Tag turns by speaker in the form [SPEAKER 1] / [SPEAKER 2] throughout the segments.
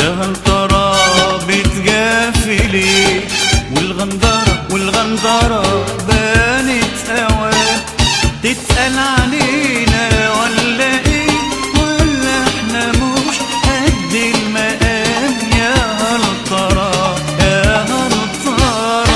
[SPEAKER 1] يا هل ترى بتجافي ليه والغندرة والغندرة بانت هوا تتقل علينا ولا ايه ولا احنا مش قد المقام يا هل ترى يا هل ترى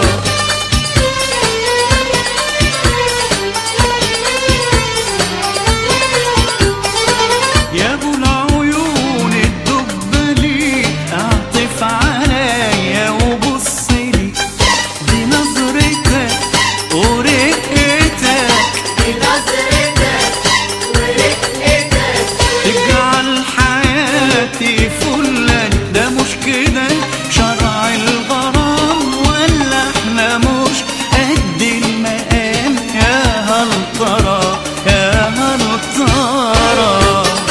[SPEAKER 1] يا ابو العيون الدبلي اعطف عليا وبص لي بنظرتك ورقتك
[SPEAKER 2] بنظرتك ورقتك
[SPEAKER 1] تجعل حياتي فلا ده مش كده شرع الغرام ولا احنا مش قد المقام يا هل ترى يا هل ترى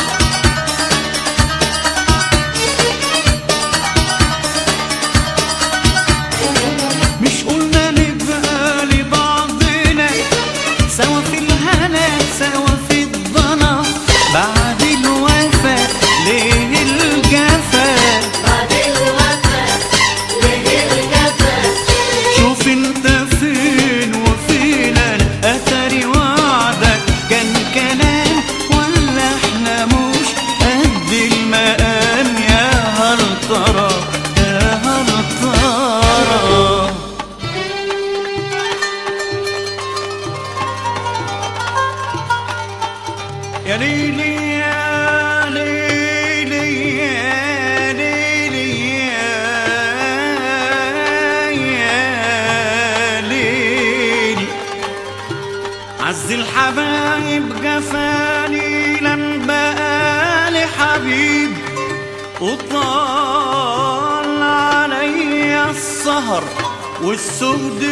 [SPEAKER 1] مش قلنا نبقى لبعضنا سوا في الهنا سوا في الضنا بعد الوفا ليه الجفا
[SPEAKER 2] بعد الوفا ليه الجفا
[SPEAKER 1] شوف انت فين وفين انا اتاري وعدك كان كلام ولا احنا مش قد المقام يا هل ترى يا هل ترى يا ليلي يا ليلي يا ليلي يا ليلي عز الحبايب جفاني لم بقالي حبيب وطال علي السهر والسهد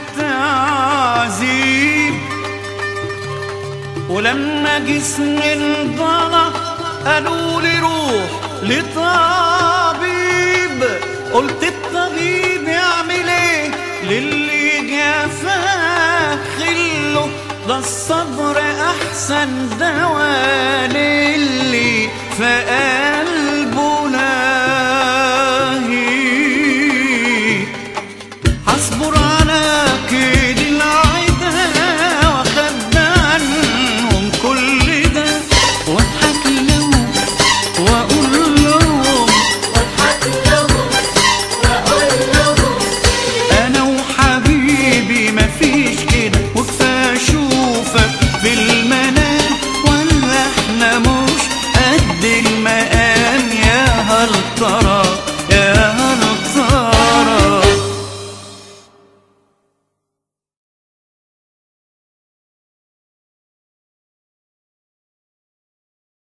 [SPEAKER 1] والتعذيب ولما جسمي انضلع قالوا لي روح لطبيب قلت الطبيب يعمل ايه للي جافاه خله ده الصبر احسن دواء للي فقال